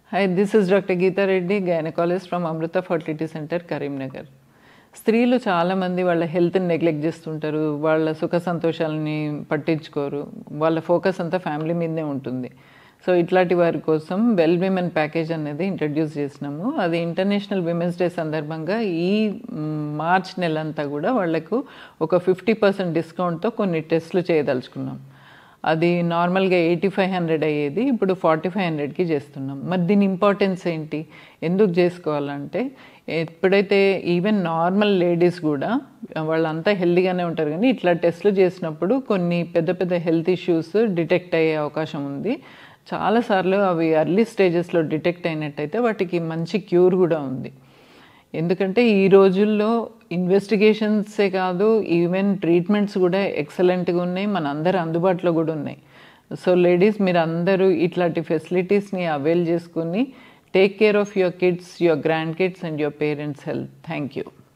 Hi, this is Dr. Geeta Reddy, gynecologist from Amrita Fertility Center, Karimnagar స్త్రీలు చాలామంది వాళ్ళ హెల్త్ని నెగ్లెక్ట్ చేస్తుంటారు వాళ్ళ సుఖ సంతోషాలని పట్టించుకోరు వాళ్ళ ఫోకస్ అంతా ఫ్యామిలీ మీదనే ఉంటుంది సో ఇట్లాంటి వారి కోసం వెల్ విమెన్ ప్యాకేజ్ అనేది ఇంట్రడ్యూస్ చేసినాము అది ఇంటర్నేషనల్ విమెన్స్ డే సందర్భంగా ఈ మ్, మార్చ్ నెలంతా కూడా వాళ్లకు ఒక ఫిఫ్టీ పర్సెంట్ డిస్కౌంట్తో కొన్ని టెస్ట్లు చేయదలుచుకున్నాం అది నార్మల్గా ఎయిటీ ఫైవ్ హండ్రెడ్ అయ్యేది ఇప్పుడు ఫార్టీ ఫైవ్ హండ్రెడ్కి చేస్తున్నాం మరి దీని ఇంపార్టెన్స్ ఏంటి ఎందుకు చేసుకోవాలంటే ఎప్పుడైతే ఈవెన్ నార్మల్ లేడీస్ కూడా వాళ్ళంతా హెల్దీగానే ఉంటారు కానీ ఇట్లా టెస్ట్లు చేసినప్పుడు కొన్ని పెద్ద పెద్ద హెల్త్ ఇష్యూస్ డిటెక్ట్ అయ్యే అవకాశం ఉంది చాలాసార్లు అవి ఎర్లీ స్టేజెస్లో డిటెక్ట్ అయినట్టయితే వాటికి మంచి క్యూర్ కూడా ఉంది ఎందుకంటే ఈ రోజుల్లో ఇన్వెస్టిగేషన్సే కాదు ఈవెన్ ట్రీట్మెంట్స్ కూడా ఎక్సలెంట్గా ఉన్నాయి మన అందరి అందుబాటులో కూడా ఉన్నాయి సో లేడీస్ మీరు అందరూ ఇట్లాంటి ఫెసిలిటీస్ని అవైల్ చేసుకుని take care of your kids your grand kids and your parents health thank you